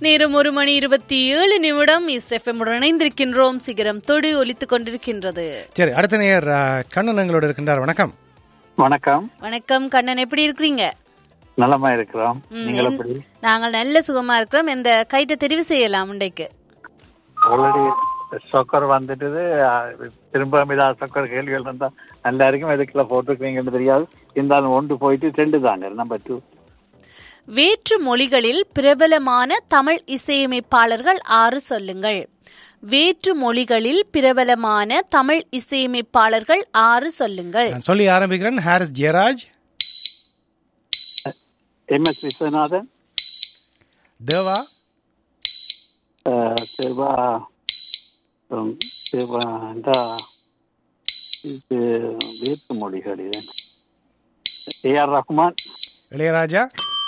நேரம் ஒரு மணி இருபத்தி ஏழு நிமிடம் இஸ்எஃப்எம்முடன் இணைந்திருக்கின்றோம் சிகரம் தொடு ஒலித்துக் கொண்டிருக்கின்றது சரி அடுத்த நேயர் ஆ, கண்ணன் எங்களோடு இருக்கின்றார் வணக்கம் வணக்கம் வணக்கம் கண்ணன் எப்படி இருக்கிறீங்க நலமா இருக்கிறோம் ம், நீங்கள் என்- எப்படி நாங்கள் நல்ல சுகமா இருக்கிறோம் இந்த கைட்டை தெரிவு செய்யலாம் இன்றைக்கு ஆல்ரெடி சொக்கர் வந்துட்டு திரும்ப மீதா சொக்கர் கேள்விகள் இருந்தா நல்லா இருக்கும் எதுக்குள்ள போட்டுருக்கீங்கன்னு தெரியாது இருந்தாலும் ஒன்று போயிட்டு ரெண்டு தாங்க நம்பர் டூ வேற்று மொழிகளில் பிரபலமான தமிழ் இசையமைப்பாளர்கள் ஆறு சொல்லுங்கள் வேற்று மொழிகளில் பிரபலமான தமிழ் இசையமைப்பாளர்கள் ஆறு சொல்லுங்கள் நான் சொல்லி ஆரம்பிக்கிறேன் ஹாரிஸ் ஜெயராஜ் எம் எஸ் விஸ்வநாதன் தேவா அஹ், சிவா உம், சிவா இந்த இது வேற்று மொழிகள் இது ஏ ஆர் ரஹ்மான் இளையராஜா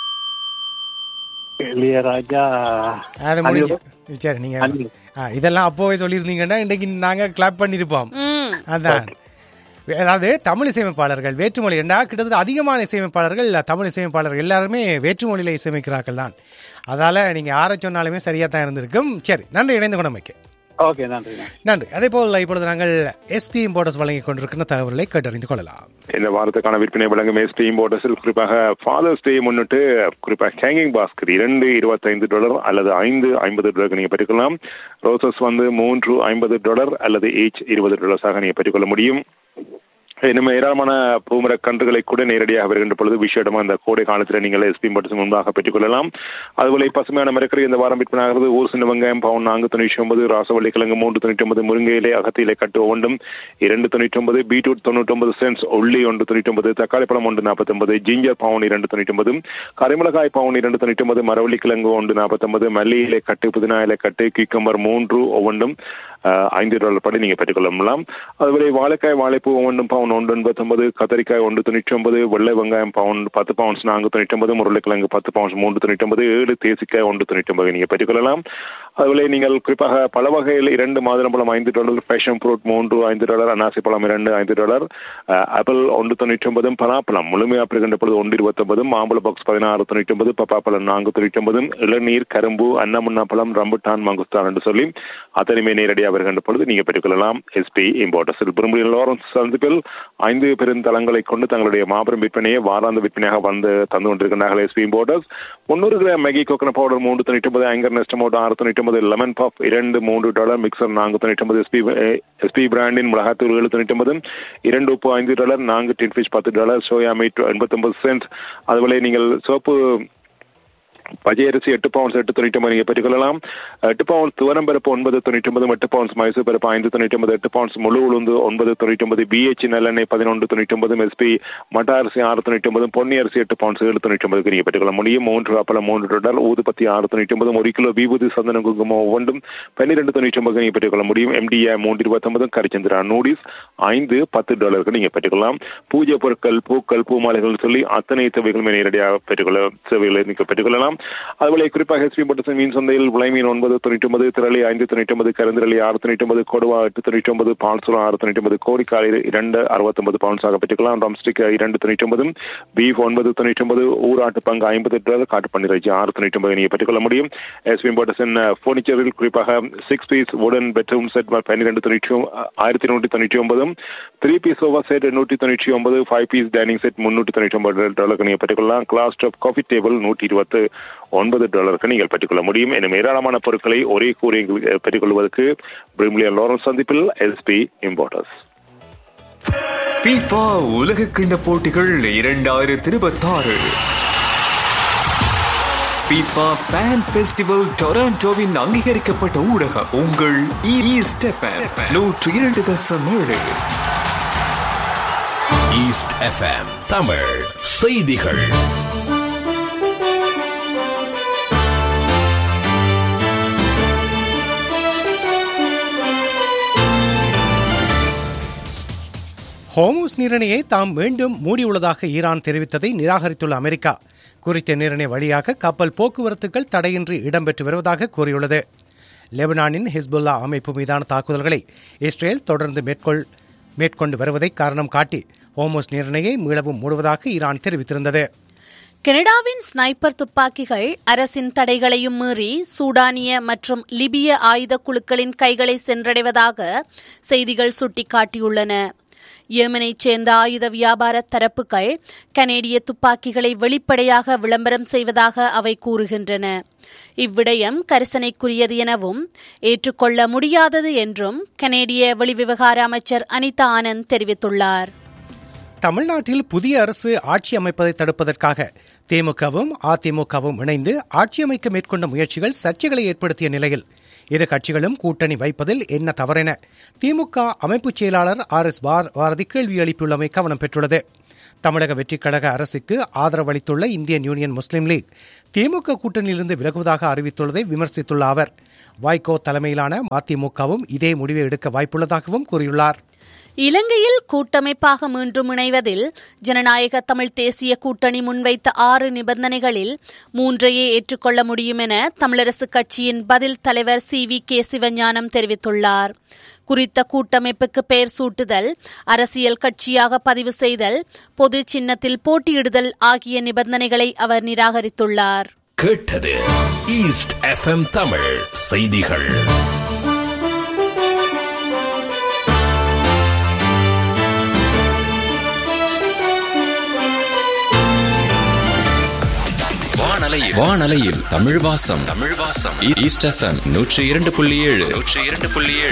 இளையராஜா அது முடிஞ்சு சரி நீங்க அனில். ஆ, இதெல்லாம் அப்போவே சொல்லியிருந்தீங்கன்னா இன்னைக்கு நாங்க கிளாப் பண்ணியிருப்போம் ம் அதான் அதாவது தமிழ் இசையமைப்பாளர்கள் வேற்றுமொழி ரெண்டா கிட்டத்தட்ட அதிகமான இசையமைப்பாளர்கள் தமிழ் இசையமைப்பாளர்கள் எல்லாருமே வேற்றுமொழியில இசையமைக்கிறார்கள் தான் அதால நீங்க யாரை சொன்னாலுமே சரியா தான் இருந்திருக்கும் சரி நன்றி இணைந்து கொண்டமைக்கு ஓகே நன்றி நன்றி நன்றி அதே போல் இப்பொழுது நாங்கள் எஸ்பி இம்போர்ட்டர்ஸ் வழங்கி கொண்டிருக்கிற தகவல்களை கேட்டறிந்து கொள்ளலாம் இந்த வாரத்துக்கான விற்பனை வழங்கும் எஸ்பி இம்போர்ட்டர்ஸில் குறிப்பாக ஃபாதர்ஸ் டே முன்னிட்டு குறிப்பாக ஹேங்கிங் பாஸ்கெட் இரண்டு இருபத்தைந்து டாலர் அல்லது ஐந்து ஐம்பது டாலருக்கு நீங்கள் பெற்றுக்கலாம் ரோசஸ் வந்து மூன்று ஐம்பது டாலர் அல்லது ஈச் இருபது டாலர்ஸாக நீங்கள் பெற்றுக்கொள்ள முடியும் இன்னும் ஏராளமான பூமர கன்றுகளை கூட நேரடியாக வருகின்ற பொழுது விசேடமா இந்த கோடை காலத்தில் நீங்கள் எஸ்பி மட்டும் முன்பாக பெற்றுக்கொள்ளலாம் அதுபோல பசுமையான மரக்கறி இந்த வாரம் விற்பனாகிறது ஊர் சின்ன வெங்காயம் பவுன் நான்கு தொண்ணூற்றி ஒன்பது ராசவள்ளி கிழங்கு மூன்று தொண்ணூற்றி ஒன்பது முருங்கையிலே அகத்தியிலே கட்டு ஒன்றும் இரண்டு தொண்ணூற்றி ஒன்பது பீட்ரூட் தொண்ணூற்றி ஒன்பது சென்ஸ் உள்ளி ஒன்று தொண்ணூற்றி ஒன்பது தக்காளி பழம் ஒன்று நாற்பத்தி ஒன்பது ஜிஞ்சர் பவுன் இரண்டு தொண்ணூற்றி ஒன்பது கரிமிளகாய் பவுன் இரண்டு தொண்ணூற்றி ஒன்பது மரவள்ளி கிழங்கு ஒன்று நாற்பத்தொன்பது மல்லி இலை கட்டு புதினா இலை கட்டு கிக்கம்பர் மூன்று ஒவ்வொன்றும் அஹ், ஐந்து டாலர் படி நீங்கள் பெற்றுக்கொள்ளலாம் அதுபோல வாழைக்காய் வாழைப்பூ ஒவ்வொன்றும் பவுன் ஒன்று எண்பத்தொன்பது கத்தரிக்காய் ஒன்று தொண்ணூற்றி ஒன்பது வெள்ளை வெங்காயம் பவுன் பத்து பவுன்ஸ் நான்கு தொண்ணூற்றி ஒன்பது உருளைக்கிழங்கு பத்து பவுன்ஸ் மூன்று தொண்ணூற்றி ஒன்பது ஏழு தேசிக்காய் ஒன்று தொண்ணூற்றி ஒன்பது நீங்கள் பெற்றுக்கொள்ளலாம் அதுபோல நீங்கள் குறிப்பாக பல வகையில் இரண்டு மாதுளம்பழம் ஐந்து டாலர் பேஷன் ஃப்ரூட் மூன்று ஐந்து டாலர் அனாசி பழம் இரண்டு ஐந்து டாலர் ஆப்பிள் ஒன்று தொண்ணூற்றி ஒன்பதும் பலாப்பழம் முழுமையாக பெறுகின்ற பொழுது ஒன்று இருபத்தொன்பதும் மாம்பழ பாக்ஸ் பதினாறு தொண்ணூற்றி ஒன்பது பப்பாப்பழம் நான்கு தொண்ணூற்றி ஒன்பதும் இளநீர் கரும்பு அன்னமுன்னா பழம் ரம்புட்டான் மங்குஸ்தான் என்று சொல்லி அத்தனையுமே நேரடியாக வருகின்ற பொழுது நீங்கள் பெற்றுக்கொள்ளலாம் எஸ்பி இம்போர்ட்டர்ஸ் பெரும்புரிய லாரன்ஸ் சந்திப்பில் ஐந்து பெருந்தளங்களை கொண்டு தங்களுடைய மாபெரும் விற்பனையை வாராந்த விற்பனையாக வந்து தந்து கொண்டிருக்கிறார்கள் எஸ்பி இம்போர்ட்டர்ஸ் முன்னூறு கிராம் மேகி கோகனட் பவுடர் மூன்று தொண்ணூற்றி ஒன்பது ஆங்கர் நெஸ்ட் மோட் ஆறு தொண்ணூற்றி ஒன்பது லெமன் பஃப் இரண்டு மூன்று டாலர் மிக்சர் நான்கு தொண்ணூற்றி ஒன்பது எஸ்பி எஸ்பி பிராண்டின் மிளகாத்தூள் ஏழு தொண்ணூற்றி ஒன்பது இரண்டு உப்பு ஐந்து டாலர் நான்கு டின் ஃபிஷ் பத்து டாலர் சோயா மீட் எண்பத்தொன்பது சென்ட் அதுபோல நீங்கள் சோப்பு பஜை அரிசி எட்டு பவுன்ஸ் எட்டு தொண்ணூற்றி ஒன்பது நீங்கள் பெற்றுக்கொள்ளலாம் எட்டு பவுன்ஸ் துவரம் பருப்பு ஒன்பது தொண்ணூற்றி ஒன்பது எட்டு பவுன்ஸ் மைசூர் பருப்பு ஐந்து தொண்ணூற்றி ஒன்பது எட்டு பவுன்ஸ் முழு உளுந்து ஒன்பது தொண்ணூற்றி ஒன்பது பிஹெச் நல்லெண்ணெய் பதினொன்று தொண்ணூற்றி ஒன்பது எஸ்பி மட்ட அரிசி ஆறு தொண்ணூற்றி ஒன்பது பொன்னி அரிசி எட்டு பவுன்ஸ் ஏழு தொண்ணூற்றி ஒன்பதுக்கு நீங்கள் பெற்றுக்கொள்ள முடியும் மூன்று அப்பளம் மூன்று டாலர் ஊதுபத்தி ஆறு தொண்ணூற்றி ஒன்பது ஒரு கிலோ விபூதி சந்தன குங்குமம் ஒவ்வொன்றும் பன்னிரெண்டு தொண்ணூற்றி ஒன்பது நீங்கள் பெற்றுக்கொள்ள முடியும் எம்டிஏ மூன்று இருபத்தொன்பது கரிச்சந்திரா நூடிஸ் ஐந்து பத்து டாலருக்கு நீங்கள் பெற்றுக்கொள்ளலாம் பூஜை பொருட்கள் பூக்கள் பூமாலைகள் சொல்லி அத்தனை தேவைகளுமே நேரடியாக பெற்றுக்கொள்ள சேவைகளை நீங்கள் பெற்றுக்கொள்ளலாம் அதுபோல குறிப்பாக ஹெச்பி பட்டசன் மீன் சந்தையில் விலை மீன் ஒன்பது தொண்ணூற்றி ஒன்பது திரளி ஐந்து தொண்ணூற்றி ஒன்பது கருந்திரளி ஆறு தொண்ணூற்றி ஒன்பது கொடுவா எட்டு தொண்ணூற்றி ஒன்பது பால்சுரம் ஆறு தொண்ணூற்றி ஒன்பது கோடிக்காய் இரண்டு அறுபத்தொன்பது பவுன்ஸாக பெற்றுக்கலாம் ட்ரம்ஸ்டிக் இரண்டு தொண்ணூற்றி ஒன்பது பீஃப் ஒன்பது தொண்ணூற்றி ஒன்பது ஊராட்டு பங்கு ஐம்பது டாலர் காட்டு பன்னிரட்சி ஆறு தொண்ணூற்றி ஒன்பது நீங்கள் பெற்றுக்கொள்ள முடியும் எஸ்பி பட்டசன் ஃபர்னிச்சரில் குறிப்பாக சிக்ஸ் பீஸ் உடன் பெட்ரூம் செட் பன்னிரெண்டு தொண்ணூற்றி ஆயிரத்தி நூற்றி தொண்ணூற்றி ஒன்பதும் த்ரீ பீஸ் சோஃபா செட் நூற்றி தொண்ணூற்றி ஒன்பது ஃபைவ் பீஸ் டைனிங் செட் முன்னூற்றி தொண்ணூற்றி ஒன்பது டாலருக்கு நீங்கள் பெற்றுக்கொள்ளலாம் கிளாஸ் டாப் காஃபி டேபிள் நூற்றி இருபத்து ஒன்பது டாலருக்கு நீங்கள் பெற்றுக்கொள்ள முடியும் எனும் ஏராளமான பொருட்களை ஒரே கூறியில் பெற்றுக்கொள்வதற்கு பிரிமிலியர் லாரன்ஸ் சந்திப்பில் எஸ்பி இம்போர்ட்டர்ஸ் FIFA உலக கிண்ண போட்டிகள் இரண்டாயிரத்தி இருபத்தாறு FIFA ஃபேன் ஃபெஸ்டிவல் டொராண்டோவின் அங்கீகரிக்கப்பட்ட ஊடகம் உங்கள் ஈஸ்ட் எஃப்எம் நூற்று இரண்டு தசம் ஏழு ஈஸ்ட் எஃப்எம் தமிழ் செய்திகள் ஹோமூஸ் நீரிணையை தாம் மீண்டும் மூடியுள்ளதாக ஈரான் தெரிவித்ததை நிராகரித்துள்ள அமெரிக்கா குறித்த நீரிணை வழியாக கப்பல் போக்குவரத்துகள் தடையின்றி இடம்பெற்று வருவதாக கூறியுள்ளது லெபனானின் ஹிஸ்புல்லா அமைப்பு மீதான தாக்குதல்களை இஸ்ரேல் தொடர்ந்து மேற்கொள் மேற்கொண்டு வருவதை காரணம் காட்டி ஹோமோஸ் நீரிணையை மீளவும் மூடுவதாக ஈரான் தெரிவித்திருந்தது கனடாவின் ஸ்னைப்பர் துப்பாக்கிகள் அரசின் தடைகளையும் மீறி சூடானிய மற்றும் லிபிய ஆயுத குழுக்களின் கைகளை சென்றடைவதாக செய்திகள் சுட்டிக்காட்டியுள்ளன யேமனைச் சேர்ந்த ஆயுத வியாபார தரப்புகள் கனேடிய துப்பாக்கிகளை வெளிப்படையாக விளம்பரம் செய்வதாக அவை கூறுகின்றன இவ்விடயம் கரிசனைக்குரியது எனவும் ஏற்றுக்கொள்ள முடியாதது என்றும் கனேடிய வெளிவிவகார அமைச்சர் அனிதா ஆனந்த் தெரிவித்துள்ளார் தமிழ்நாட்டில் புதிய அரசு ஆட்சி அமைப்பதை தடுப்பதற்காக திமுகவும் அதிமுகவும் இணைந்து ஆட்சி அமைக்க மேற்கொண்ட முயற்சிகள் சர்ச்சைகளை ஏற்படுத்திய நிலையில் இரு கட்சிகளும் கூட்டணி வைப்பதில் என்ன தவறென திமுக அமைப்பு செயலாளர் ஆர் எஸ் பாரதி கேள்வி எழுப்பியுள்ளமை கவனம் பெற்றுள்ளது தமிழக வெற்றிக் கழக அரசுக்கு ஆதரவளித்துள்ள Indian Union Muslim League DMK கூட்டணியிலிருந்து விலகுவதாக அறிவித்துள்ளதை விமர்சித்துள்ள அவர் வைகோ தலைமையிலான மதிமுகவும் இதே முடிவை எடுக்க வாய்ப்புள்ளதாகவும் கூறியுள்ளார் இலங்கையில் கூட்டமைப்பாக மீண்டும் இணைவதில் ஜனநாயக தமிழ் தேசிய கூட்டணி முன்வைத்த ஆறு நிபந்தனைகளில் மூன்றையே ஏற்றுக்கொள்ள முடியும் என தமிழரசுக் கட்சியின் பதில் தலைவர் சி வி கே சிவஞானம் தெரிவித்துள்ளார் குறித்த கூட்டமைப்புக்கு பெயர் சூட்டுதல் அரசியல் கட்சியாக பதிவு செய்தல் பொது சின்னத்தில் போட்டியிடுதல் ஆகிய நிபந்தனைகளை அவர் நிராகரித்துள்ளார் கேட்டது ஈஸ்ட் எஃப்எம் தமிழ் செய்திகள் வானலையில் வானலையில் தமிழ் வாசம் தமிழ் வாசம் ஈஸ்ட் எஃப்எம் நூற்றி இரண்டு புள்ளி ஏழு நூற்றி இரண்டு புள்ளி ஏழு